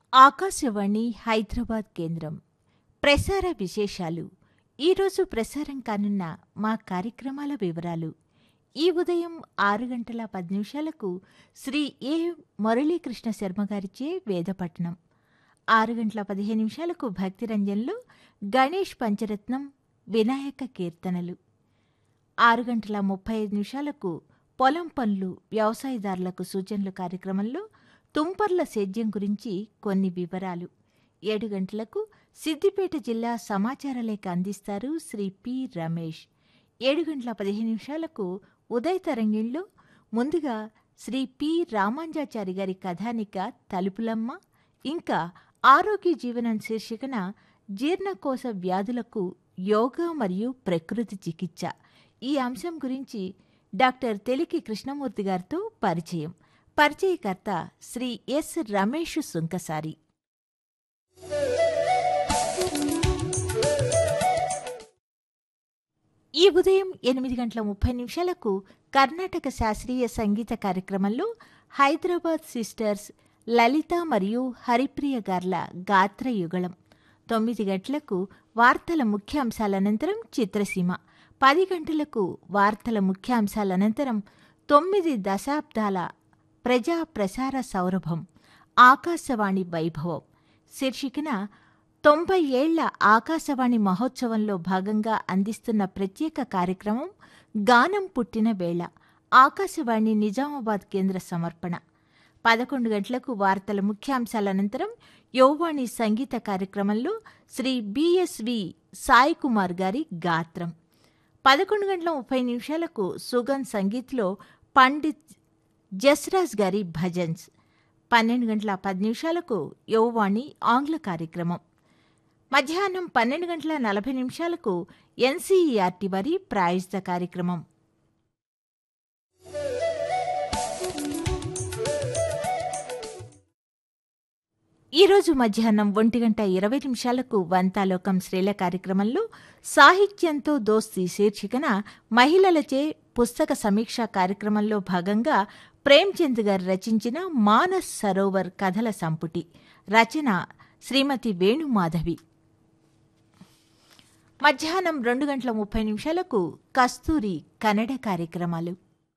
ఆకాశవాణి హైదరాబాద్ కేంద్రం ప్రసార విశేషాలు ఈరోజు ప్రసారం కానున్న మా కార్యక్రమాల వివరాలు ఈ ఉదయం ఆరు గంటల పది నిమిషాలకు శ్రీ ఏ మురళీకృష్ణ శర్మ గారిచే వేదపట్నం ఆరు గంటల పదిహేను నిమిషాలకు భక్తిరంజన్లో గణేష్ పంచరత్నం వినాయక కీర్తనలు ఆరు గంటల ముప్పై ఐదు నిమిషాలకు పొలం పనులు వ్యవసాయదారులకు సూచనలు కార్యక్రమంలో తుంపర్ల సేద్యం గురించి కొన్ని వివరాలు ఏడు గంటలకు సిద్దిపేట జిల్లా సమాచార లేఖ అందిస్తారు శ్రీ పి రమేష్ ఏడు గంటల పదిహేను నిమిషాలకు ఉదయ తరంగిణిలో ముందుగా శ్రీ పి రామాంజాచారి గారి కథానిక తలుపులమ్మ ఇంకా ఆరోగ్య జీవనం శీర్షికన జీర్ణకోశ వ్యాధులకు యోగా మరియు ప్రకృతి చికిత్స ఈ అంశం గురించి డాక్టర్ తెలికి కృష్ణమూర్తి గారితో పరిచయం పరిచయకర్త శ్రీ ఎస్ రమేష్ సుంకసారి ఈ ఉదయం ఎనిమిది గంటల ముప్పై నిమిషాలకు కర్ణాటక శాస్త్రీయ సంగీత కార్యక్రమంలో హైదరాబాద్ సిస్టర్స్ లలిత మరియు హరిప్రియ గార్ల గాత్ర యుగళం తొమ్మిది గంటలకు వార్తల ముఖ్యాంశాల అనంతరం చిత్రసీమ పది గంటలకు వార్తల ముఖ్యాంశాల అనంతరం తొమ్మిది దశాబ్దాల ప్రజా ప్రసార సౌరభం ఆకాశవాణి వైభవం శీర్షికన తొంభై ఏళ్ల ఆకాశవాణి మహోత్సవంలో భాగంగా అందిస్తున్న ప్రత్యేక కార్యక్రమం గానం పుట్టిన వేళ ఆకాశవాణి నిజామాబాద్ కేంద్ర సమర్పణ పదకొండు గంటలకు వార్తల ముఖ్యాంశాల అనంతరం యోవాణి సంగీత కార్యక్రమంలో శ్రీ బిఎస్వి సాయి కుమార్ గారి గాత్రం పదకొండు గంటల ముప్పై నిమిషాలకు సుగన్ సంగీత్లో పండిత్ జస్రాజ్ గారి భజన్స్ పన్నెండు గంటల పది నిమిషాలకు యువవాణి ఆంగ్ల కార్యక్రమం మధ్యాహ్నం పన్నెండు గంటల నలభై నిమిషాలకు ఎన్సీఈఆర్టీ వారి ప్రాయోజిత కార్యక్రమం ఈరోజు మధ్యాహ్నం ఒంటి గంట ఇరవై నిమిషాలకు వంతాలోకం శ్రీల కార్యక్రమంలో సాహిత్యంతో దోస్తి శీర్షికన మహిళలచే పుస్తక సమీక్ష కార్యక్రమంలో భాగంగా ప్రేమ్చంద్ గారు రచించిన మానస్ సరోవర్ కథల సంపుటి రచన శ్రీమతి వేణుమాధవి మధ్యాహ్నం రెండు గంటల ముప్పై నిమిషాలకు కస్తూరి కన్నడ కార్యక్రమాలు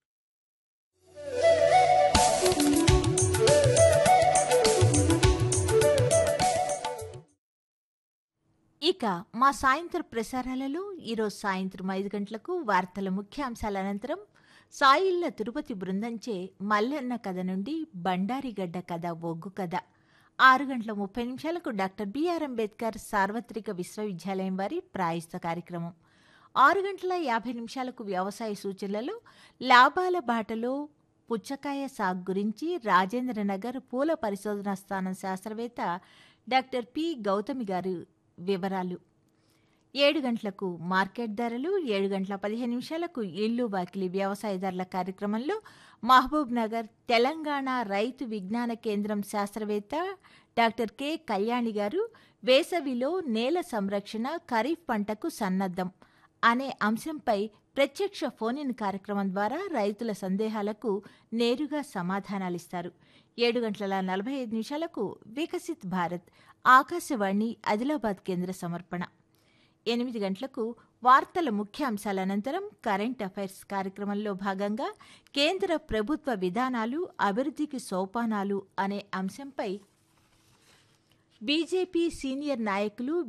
ఇక మా సాయంత్రం ప్రసారాలలో ఈరోజు సాయంత్రం ఐదు గంటలకు వార్తల ముఖ్యాంశాల అనంతరం సాయిల్ల తిరుపతి బృందంచే మల్లన్న కథ నుండి బండారిగడ్డ కథ ఒగ్గు కథ ఆరు గంటల ముప్పై నిమిషాలకు డాక్టర్ బిఆర్ అంబేద్కర్ సార్వత్రిక విశ్వవిద్యాలయం వారి ప్రాయస్త కార్యక్రమం ఆరు గంటల యాభై నిమిషాలకు వ్యవసాయ సూచనలలో లాభాల బాటలో పుచ్చకాయ సాగు గురించి రాజేంద్రనగర్ పూల పరిశోధనా స్థానం శాస్త్రవేత్త డాక్టర్ పి గౌతమి గారు వివరాలు ఏడు గంటలకు మార్కెట్ ధరలు ఏడు గంటల పదిహేను నిమిషాలకు ఇల్లు వాకిలి వ్యవసాయదారుల కార్యక్రమంలో మహబూబ్ నగర్ తెలంగాణ రైతు విజ్ఞాన కేంద్రం శాస్త్రవేత్త డాక్టర్ కె కళ్యాణి గారు వేసవిలో నేల సంరక్షణ ఖరీఫ్ పంటకు సన్నద్ధం అనే అంశంపై ప్రత్యక్ష ఫోన్ కార్యక్రమం ద్వారా రైతుల సందేహాలకు నేరుగా సమాధానాలిస్తారు ఏడు గంటల నలభై ఐదు నిమిషాలకు వికసిత్ భారత్ ఆకాశవాణి ఆదిలాబాద్ కేంద్ర సమర్పణ ఎనిమిది గంటలకు వార్తల ముఖ్యాంశాల అనంతరం కరెంట్ అఫైర్స్ కార్యక్రమంలో భాగంగా కేంద్ర ప్రభుత్వ విధానాలు అభివృద్ధికి సోపానాలు అనే అంశంపై బీజేపీ సీనియర్ నాయకులు